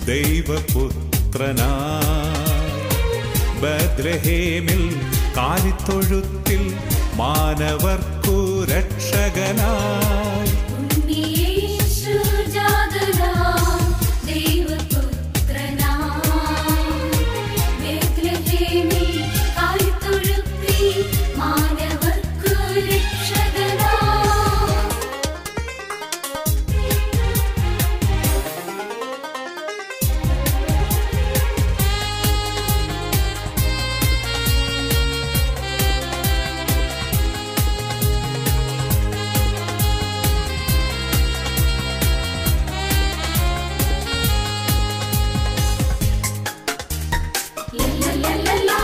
ദൈവപുത്രനായി ബദ്രഹേമിൽ കാലിത്തൊഴുത്തിൽ മാനവർക്കു രക്ഷകനായി ഉണ്ണിയേശു ജാതനാം ദൈവപുത്രനാം ബേത്ലഹേമിൽ കാലിത്തൊഴുത്തിൽ മാനവർക്കു രക്ഷകനാം ലല്ലല്ലല്ലല്ലാ,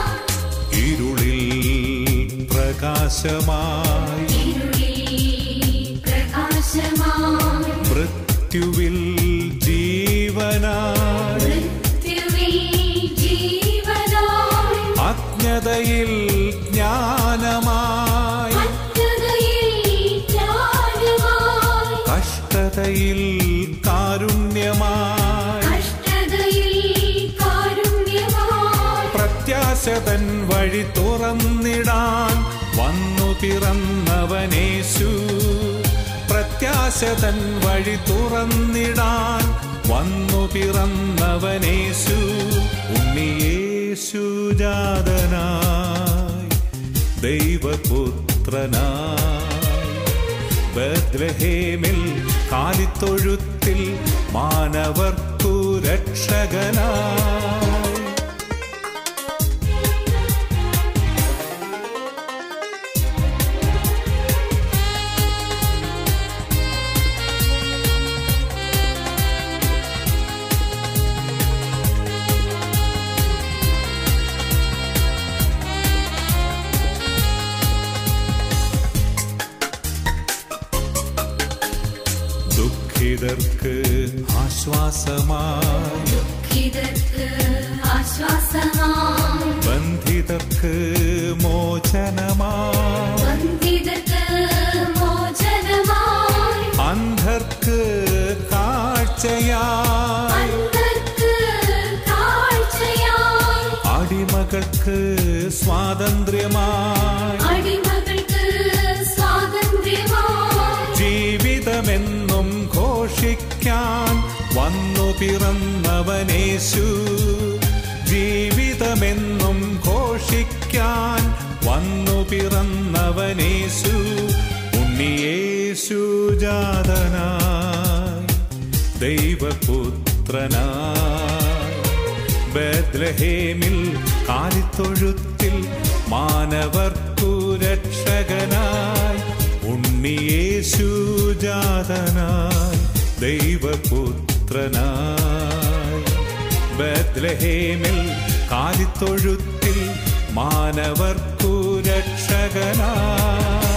ഇരുളിൽ പ്രകാശമായി ഇരുളിൽ പ്രകാശമായി മൃത്യുവിൽ ജീവനായി മൃത്യുവിൽ ജീവനായി അജ്ഞതയിൽ ജ്ഞാനമായി അജ്ഞതയിൽ ജ്ഞാനമായി കഷ്ടതയിൽ കാരുണ്യമായി കഷ്ടതയിൽ കാരുണ്യമായി പ്രത്യാശതൻ വഴി തുറന്നിടാൻ വന്നു പിറന്നവനേശു പ്രത്യാശതൻ വഴി തുറന്നിടാൻ വന്നു പിറന്നവനേശു ഉണ്ണിയേശു ജാതനായി ദൈവപുത്രനായി ബദ്രഹേമിൽ കാലിത്തൊഴുത്തിൽ മാനവർക്കു രക്ഷകനായി ദുഃഖിതർക്ക് ആശ്വാസമായി ദുഃഖിതർക്ക് ആശ്വാസമായി ബന്ധിതർക്ക് മോചനമായി വന്ദിതർക്ക് മോചനമായി അന്ധർക്ക് കാഴ്ചയായി അന്ധർക്ക് കാഴ്ചയായി അടിമകൾക്ക് സ്വാതന്ത്ര്യമായി അടിമകൾക്ക് സ്വാതന്ത്ര്യമായി ജീവിതമെന്നും ഘോഷിക്കാൻ വന്നു പിറന്നവനേശു ജീവിതമെന്നും ഘോഷിക്കാൻ വന്നു പിറന്നവനേശു ഉണ്ണിയേശു ജാതനായി ദൈവപുത്രനായി ബദ്രഹേമിൽ കാലിത്തൊഴുത്തിൽ മാനവർക്കു രക്ഷകനായി ഉണ്ണിയേശു ജാതനായി ദൈവപുത്രനായി ബദ്രഹേമിൽ കാലിത്തൊഴുത്തിൽ മാനവർക്കു രക്ഷകനായി